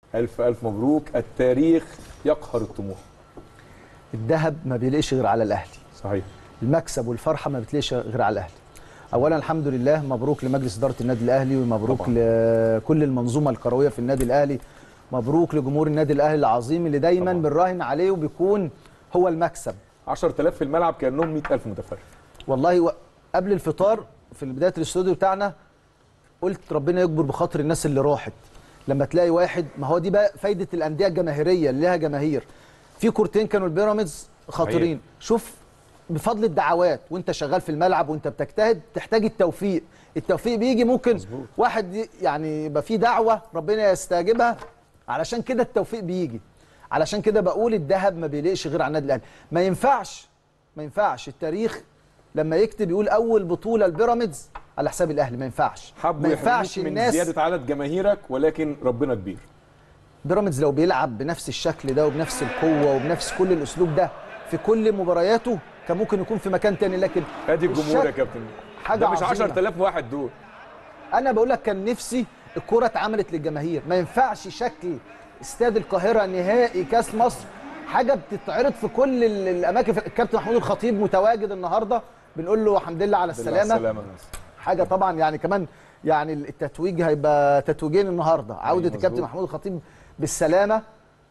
الف الف مبروك التاريخ يقهر الطموح الذهب ما بيليقش غير على الاهلي صحيح المكسب والفرحه ما بتليقش غير على الاهلي اولا الحمد لله مبروك لمجلس اداره النادي الاهلي ومبروك طبعاً. لكل المنظومه الكرويه في النادي الاهلي مبروك لجمهور النادي الاهلي العظيم اللي دايما طبعاً. بنراهن عليه وبيكون هو المكسب 10000 في الملعب كانهم 100000 متفرج والله و... قبل الفطار في بدايه الاستوديو بتاعنا قلت ربنا يكبر بخاطر الناس اللي راحت لما تلاقي واحد ما هو دي بقى فايده الانديه الجماهيريه اللي لها جماهير في كورتين كانوا البيراميدز خطيرين شوف بفضل الدعوات وانت شغال في الملعب وانت بتجتهد تحتاج التوفيق التوفيق بيجي ممكن مظبوط. واحد ي- يعني يبقى في دعوه ربنا يستجيبها علشان كده التوفيق بيجي علشان كده بقول الذهب ما بيليقش غير على النادي الاهلي ما ينفعش ما ينفعش التاريخ لما يكتب يقول اول بطوله البيراميدز على حساب الاهلي ما ينفعش حبوا ما ينفعش يحرموك من الناس زياده عدد جماهيرك ولكن ربنا كبير بيراميدز لو بيلعب بنفس الشكل ده وبنفس القوه وبنفس كل الاسلوب ده في كل مبارياته كان ممكن يكون في مكان تاني لكن ادي الجمهور يا الشكل- كابتن حاجة ده مش عظيمة. 10000 واحد دول انا بقول لك كان نفسي الكره اتعملت للجماهير ما ينفعش شكل استاد القاهره نهائي كاس مصر حاجه بتتعرض في كل ال- الاماكن الكابتن محمود الخطيب متواجد النهارده بنقول له الحمد لله على بالله على السلامه السلامه بس. حاجه طبعا يعني كمان يعني التتويج هيبقى تتويجين النهارده عوده مظبوط. الكابتن محمود الخطيب بالسلامه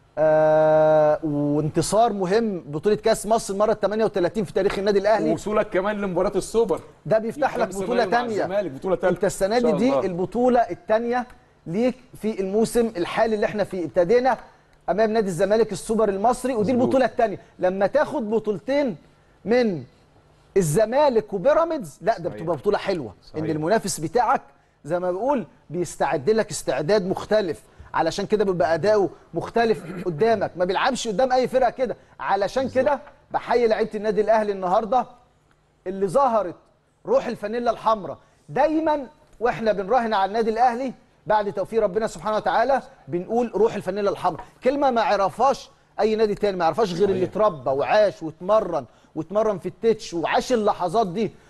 آه وانتصار مهم بطوله كاس مصر المره ال 38 في تاريخ النادي الاهلي ووصولك كمان لمباراه السوبر ده بيفتح لك الخمسة بطوله مايو مع ثانيه الزمالك، بطوله ثالثه انت السنه دي دي البطوله الثانيه ليك في الموسم الحالي اللي احنا فيه ابتدينا امام نادي الزمالك السوبر المصري ودي مظبوط. البطوله الثانيه لما تاخد بطولتين من الزمالك وبيراميدز لا ده صحيح. بتبقى بطوله حلوه صحيح. ان المنافس بتاعك زي ما بقول بيستعد لك استعداد مختلف علشان كده بيبقى اداؤه مختلف قدامك ما بيلعبش قدام اي فرقه كده علشان كده بحيي لعيبه النادي الاهلي النهارده اللي ظهرت روح الفانيلا الحمراء دايما واحنا بنراهن على النادي الاهلي بعد توفيق ربنا سبحانه وتعالى بنقول روح الفانيلا الحمراء كلمه ما يعرفهاش اي نادي تاني ما يعرفهاش غير اللي صحيح. اتربى وعاش واتمرن واتمرن في التتش وعاش اللحظات دي